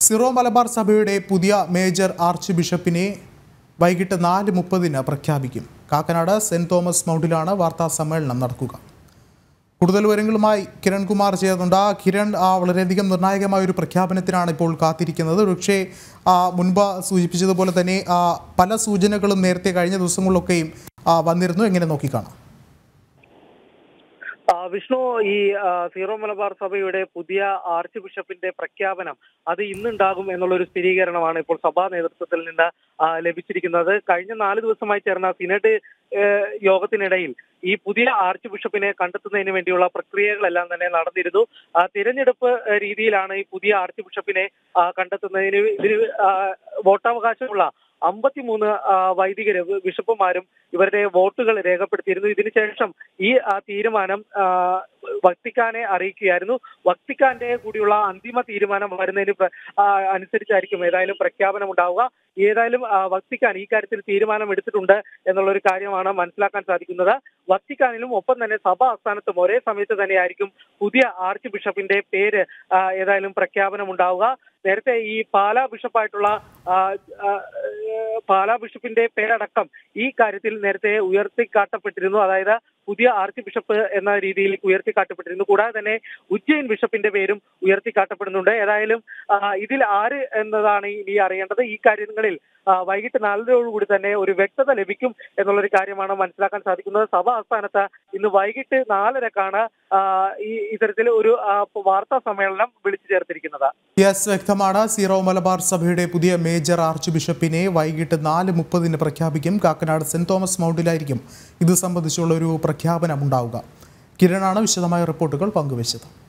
Syro Malabar സഭയുടെ പുതിയ major arch ബിഷപ്പിനെ വൈകിട്ട് നാല് മുപ്പതിന് പ്രഖ്യാപിക്കും കാക്കനാട് സെന്റ് തോമസ് മൗണ്ടിലാണ് വാർത്താ സമ്മേളനം നടക്കുക കൂടുതൽ വിവരങ്ങളുമായി കിരൺകുമാർ ചേർന്നുണ്ട് ആ കിരൺ ആ, വളരെയധികം നിർണായകമായ ഒരു പ്രഖ്യാപനത്തിനാണ് ഇപ്പോൾ കാത്തിരിക്കുന്നത് പക്ഷേ ആ, മുൻപ് സൂചിപ്പിച്ചതുപോലെ തന്നെ ആ, പല സൂചനകളും നേരത്തെ കഴിഞ്ഞ ദിവസങ്ങളിലൊക്കെയും ആ, വന്നിരുന്നു എങ്ങനെ നോക്കിക്കാണാം ആ, വിഷ്ണു ഈ ആ, സീറോ മലബാർ സഭയുടെ പുതിയ ആർച്ച് ബിഷപ്പിന്റെ പ്രഖ്യാപനം അത് ഇന്നുണ്ടാകും എന്നുള്ള ഒരു സ്ഥിരീകരണമാണ് ഇപ്പോൾ സഭാ നേതൃത്വത്തിൽ നിന്ന് ആ, ലഭിച്ചിരിക്കുന്നത് കഴിഞ്ഞ നാല് ദിവസമായി ചേർന്ന സിനഡ് ഏഹ്, യോഗത്തിനിടയിൽ ഈ പുതിയ ആർച്ച് ബിഷപ്പിനെ കണ്ടെത്തുന്നതിന് വേണ്ടിയുള്ള പ്രക്രിയകളെല്ലാം തന്നെ നടന്നിരുന്നു ആ, തിരഞ്ഞെടുപ്പ് ഏഹ്, രീതിയിലാണ് ഈ പുതിയ ആർച്ച് ബിഷപ്പിനെ ആ, കണ്ടെത്തുന്നതിന് ഇതിന് ആ, വോട്ടവകാശമുള്ള അമ്പത്തിമൂന്ന് ആ, വൈദികര് ബിഷപ്പുമാരും ഇവരുടെ വോട്ടുകൾ രേഖപ്പെടുത്തിയിരുന്നു ഇതിനുശേഷം ഈ ആ, തീരുമാനം ആ, വത്തിക്കാനെ അറിയിക്കുകയായിരുന്നു വത്തിക്കാന്റെ കൂടിയുള്ള അന്തിമ തീരുമാനം വരുന്നതിന് പ്ര- ആ, അനുസരിച്ചായിരിക്കും ഏതായാലും പ്രഖ്യാപനം ഉണ്ടാവുക ഏതായാലും ആ, വത്തിക്കാൻ ഈ കാര്യത്തിൽ തീരുമാനം എടുത്തിട്ടുണ്ട് എന്നുള്ള ഒരു കാര്യമാണ് മനസ്സിലാക്കാൻ സാധിക്കുന്നത് വത്തിക്കാനിലും ഒപ്പം തന്നെ സഭാ ആസ്ഥാനത്തും ഒരേ സമയത്ത് തന്നെയായിരിക്കും പുതിയ ആർച്ച് ബിഷപ്പിന്റെ പേര് ആ, ഏതായാലും പ്രഖ്യാപനം ഉണ്ടാവുക നേരത്തെ ഈ പാലാ ബിഷപ്പായിട്ടുള്ള ആ, ആ, ഏഹ്, പാലാ ബിഷപ്പിന്റെ പേരടക്കം ഈ കാര്യത്തിൽ നേരത്തെ ഉയർത്തിക്കാട്ടപ്പെട്ടിരുന്നു അതായത് പുതിയ ആർച്ച് ബിഷപ്പ് എന്ന രീതിയിൽ ഉയർത്തിക്കാട്ടപ്പെട്ടിരുന്നു കൂടാതെ തന്നെ ഉജ്ജയിൻ ബിഷപ്പിന്റെ പേരും ഉയർത്തിക്കാട്ടപ്പെടുന്നുണ്ട് ഏതായാലും ആ, ഇതിൽ ആര് എന്നതാണ് ഇനി അറിയേണ്ടത് ഈ കാര്യങ്ങളിൽ ആ, വൈകിട്ട് നാലരയോടുകൂടി തന്നെ ഒരു വ്യക്തത ലഭിക്കും എന്നുള്ളൊരു കാര്യമാണ് മനസ്സിലാക്കാൻ സാധിക്കുന്നത് സഭ ആസ്ഥാനത്ത് ഇന്ന് വൈകിട്ട് നാലരക്കാണ് ആ, ഈ ഇത്തരത്തിൽ ഒരു ആ, വാർത്താ സമ്മേളനം വിളിച്ചു ചേർത്തിരിക്കുന്നത് യെസ് വ്യക്തമാണ് സീറോ മലബാർ സഭയുടെ പുതിയ മേജർ ആർച്ച് ബിഷപ്പിനെ വൈകിട്ട് നാല് മുപ്പതിന് പ്രഖ്യാപിക്കും കാക്കനാട് സെന്റ് തോമസ് മൗണ്ടിലായിരിക്കും ഇത് സംബന്ധിച്ചുള്ള ഒരു പ്രഖ്യാപനം ഉണ്ടാവുക കിരണാണ് വിശദമായ റിപ്പോർട്ടുകൾ പങ്കുവച്ചത്